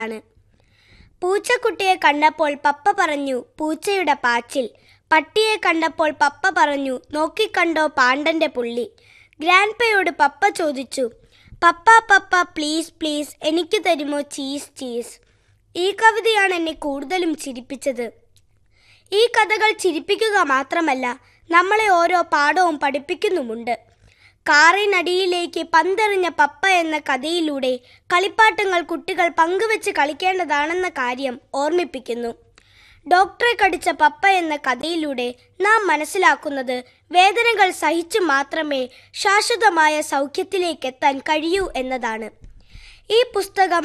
ആണ് പൂച്ചക്കുട്ടിയെ കണ്ടപ്പോൾ പപ്പ പറഞ്ഞു പൂച്ചയുടെ പാച്ചിൽ പട്ടിയെ കണ്ടപ്പോൾ പപ്പ പറഞ്ഞു നോക്കിക്കണ്ടോ പാണ്ടന്റെ പുള്ളി ഗ്രാൻഡ്പയോട് പപ്പ ചോദിച്ചു പപ്പ പപ്പ പ്ലീസ് പ്ലീസ് എനിക്ക് തരുമോ ചീസ് ചീസ് ഈ കവിതയാണ് എന്നെ കൂടുതലും ചിരിപ്പിച്ചത് ഈ കഥകൾ ചിരിപ്പിക്കുക മാത്രമല്ല നമ്മളെ ഓരോ പാഠവും പഠിപ്പിക്കുന്നുമുണ്ട് കാറിനടിയിലേക്ക് പന്തെറിഞ്ഞ പപ്പ എന്ന കഥയിലൂടെ കളിപ്പാട്ടങ്ങൾ കുട്ടികൾ പങ്കുവെച്ച് കളിക്കേണ്ടതാണെന്ന കാര്യം ഓർമ്മിപ്പിക്കുന്നു ഡോക്ടറെ കടിച്ച പപ്പ എന്ന കഥയിലൂടെ നാം മനസ്സിലാക്കുന്നത് വേദനകൾ സഹിച്ചു മാത്രമേ ശാശ്വതമായ സൗഖ്യത്തിലേക്ക് എത്താൻ കഴിയൂ എന്നതാണ് ഈ പുസ്തകം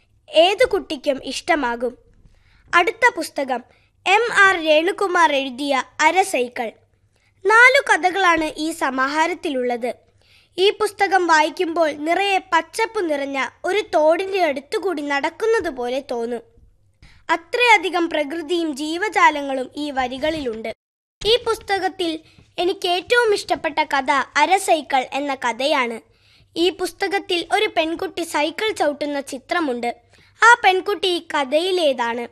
ഏതു കുട്ടിക്കും ഇഷ്ടമാകും അടുത്ത പുസ്തകം എം ആർ രേണുകുമാർ എഴുതിയ അര സൈക്കിൾ നാലു കഥകളാണ് ഈ സമാഹാരത്തിലുള്ളത് ഈ പുസ്തകം വായിക്കുമ്പോൾ നിറയെ പച്ചപ്പ് നിറഞ്ഞ ഒരു തോടിൻ്റെ അടുത്തുകൂടി നടക്കുന്നത് പോലെ തോന്നും അത്രയധികം പ്രകൃതിയും ജീവജാലങ്ങളും ഈ വരികളിലുണ്ട് ഈ പുസ്തകത്തിൽ എനിക്ക് ഏറ്റവും ഇഷ്ടപ്പെട്ട കഥ അര സൈക്കിൾ എന്ന കഥയാണ് ഈ പുസ്തകത്തിൽ ഒരു പെൺകുട്ടി സൈക്കിൾ ചവിട്ടുന്ന ചിത്രമുണ്ട് ആ പെൺകുട്ടി ഈ കഥയിലേതാണ്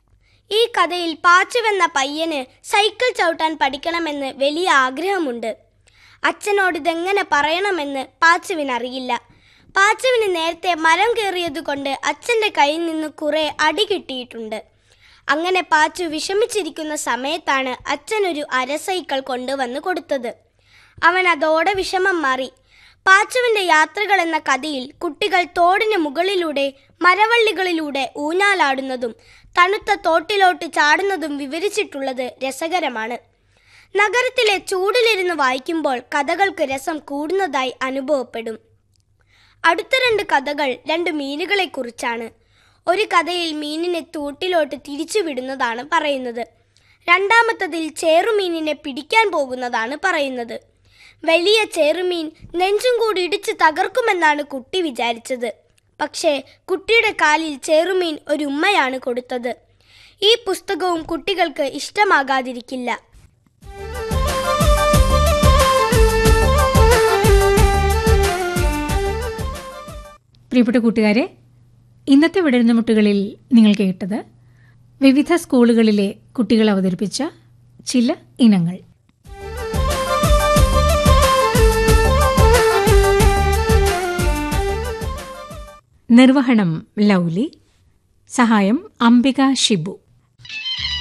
ഈ കഥയിൽ പാച്ചുവെന്ന പയ്യന് സൈക്കിൾ ചവിട്ടാൻ പഠിക്കണമെന്ന് വലിയ ആഗ്രഹമുണ്ട് അച്ഛനോട് ഇതെങ്ങനെ പറയണമെന്ന് പാച്ചുവിനറിയില്ല പാച്ചുവിന് നേരത്തെ മരം കയറിയതുകൊണ്ട് അച്ഛൻ്റെ കയ്യിൽ നിന്ന് കുറെ അടി കിട്ടിയിട്ടുണ്ട് അങ്ങനെ പാച്ചു വിഷമിച്ചിരിക്കുന്ന സമയത്താണ് അച്ഛനൊരു അര സൈക്കിൾ കൊണ്ടുവന്ന് കൊടുത്തത് അവൻ അതോടെ വിഷമം മാറി പാച്ചുവിന്റെ യാത്രകൾ എന്ന കഥയിൽ കുട്ടികൾ തോടിന് മുകളിലൂടെ മരവള്ളികളിലൂടെ ഊഞ്ഞാലാടുന്നതും തണുത്ത തോട്ടിലോട്ട് ചാടുന്നതും വിവരിച്ചിട്ടുള്ളത് രസകരമാണ് നഗരത്തിലെ ചൂടിലിരുന്ന് വായിക്കുമ്പോൾ കഥകൾക്ക് രസം കൂടുന്നതായി അനുഭവപ്പെടും അടുത്ത രണ്ട് കഥകൾ രണ്ട് മീനുകളെ കുറിച്ചാണ് ഒരു കഥയിൽ മീനിനെ തൂട്ടിലോട്ട് തിരിച്ചു വിടുന്നതാണ് പറയുന്നത് രണ്ടാമത്തതിൽ ചേറുമീനിനെ പിടിക്കാൻ പോകുന്നതാണ് പറയുന്നത് വലിയ ചേറുമീൻ നെഞ്ചും കൂടി ഇടിച്ച് തകർക്കുമെന്നാണ് കുട്ടി വിചാരിച്ചത് പക്ഷേ കുട്ടിയുടെ കാലിൽ ചേറുമീൻ ഒരു ഉമ്മയാണ് കൊടുത്തത് ഈ പുസ്തകവും കുട്ടികൾക്ക് ഇഷ്ടമാകാതിരിക്കില്ല പ്രിയപ്പെട്ട കൂട്ടുകാരെ ഇന്നത്തെ വിടരുന്നമുട്ടുകളിൽ നിങ്ങൾ കേട്ടത് വിവിധ സ്കൂളുകളിലെ കുട്ടികൾ അവതരിപ്പിച്ച ചില ഇനങ്ങൾ നിർവഹണം ലൗലി സഹായം അംബിക ഷിബു